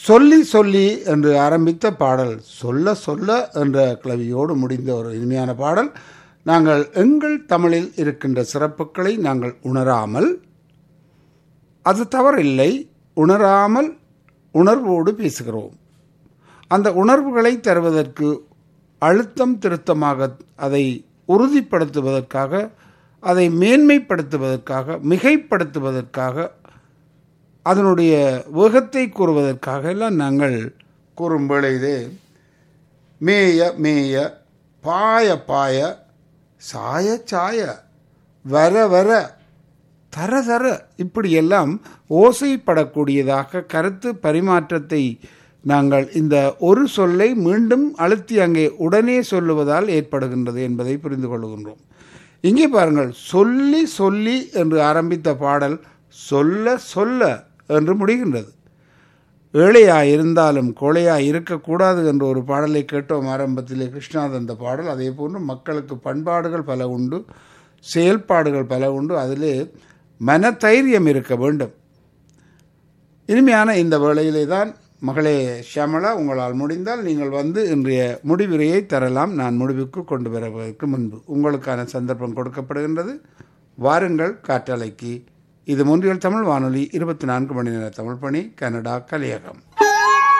சொல்லி சொல்லி என்று ஆரம்பித்த பாடல் சொல்ல சொல்ல என்ற கிளவியோடு முடிந்த ஒரு இனிமையான பாடல் நாங்கள் எங்கள் தமிழில் இருக்கின்ற சிறப்புகளை நாங்கள் உணராமல் அது தவறில்லை உணராமல் உணர்வோடு பேசுகிறோம் அந்த உணர்வுகளை தருவதற்கு அழுத்தம் திருத்தமாக அதை உறுதிப்படுத்துவதற்காக அதை மேன்மைப்படுத்துவதற்காக மிகைப்படுத்துவதற்காக அதனுடைய வேகத்தை கூறுவதற்காக எல்லாம் நாங்கள் கூறும் வேளையிலே மேய மேய பாய பாய சாய சாய வர வர தர தர இப்படியெல்லாம் ஓசைப்படக்கூடியதாக கருத்து பரிமாற்றத்தை நாங்கள் இந்த ஒரு சொல்லை மீண்டும் அழுத்தி அங்கே உடனே சொல்லுவதால் ஏற்படுகின்றது என்பதை புரிந்து கொள்கின்றோம் இங்கே பாருங்கள் சொல்லி சொல்லி என்று ஆரம்பித்த பாடல் சொல்ல சொல்ல என்று முடிகின்றது ஏழையா இருந்தாலும் கோழையா இருக்கக்கூடாது என்ற ஒரு பாடலை கேட்டோம் ஆரம்பத்திலே கிருஷ்ணாத் அந்த பாடல் அதே போன்று மக்களுக்கு பண்பாடுகள் பல உண்டு செயல்பாடுகள் பல உண்டு அதிலே மனதைரியம் இருக்க வேண்டும் இனிமையான இந்த வேளையிலே தான் மகளே ஷியாமளா உங்களால் முடிந்தால் நீங்கள் வந்து இன்றைய முடிவுரையை தரலாம் நான் முடிவுக்கு கொண்டு வருவதற்கு முன்பு உங்களுக்கான சந்தர்ப்பம் கொடுக்கப்படுகின்றது வாருங்கள் காற்றலைக்கு இது மூன்றியல் தமிழ் வானொலி இருபத்தி நான்கு மணி நேர தமிழ் பணி கனடா கலியகம்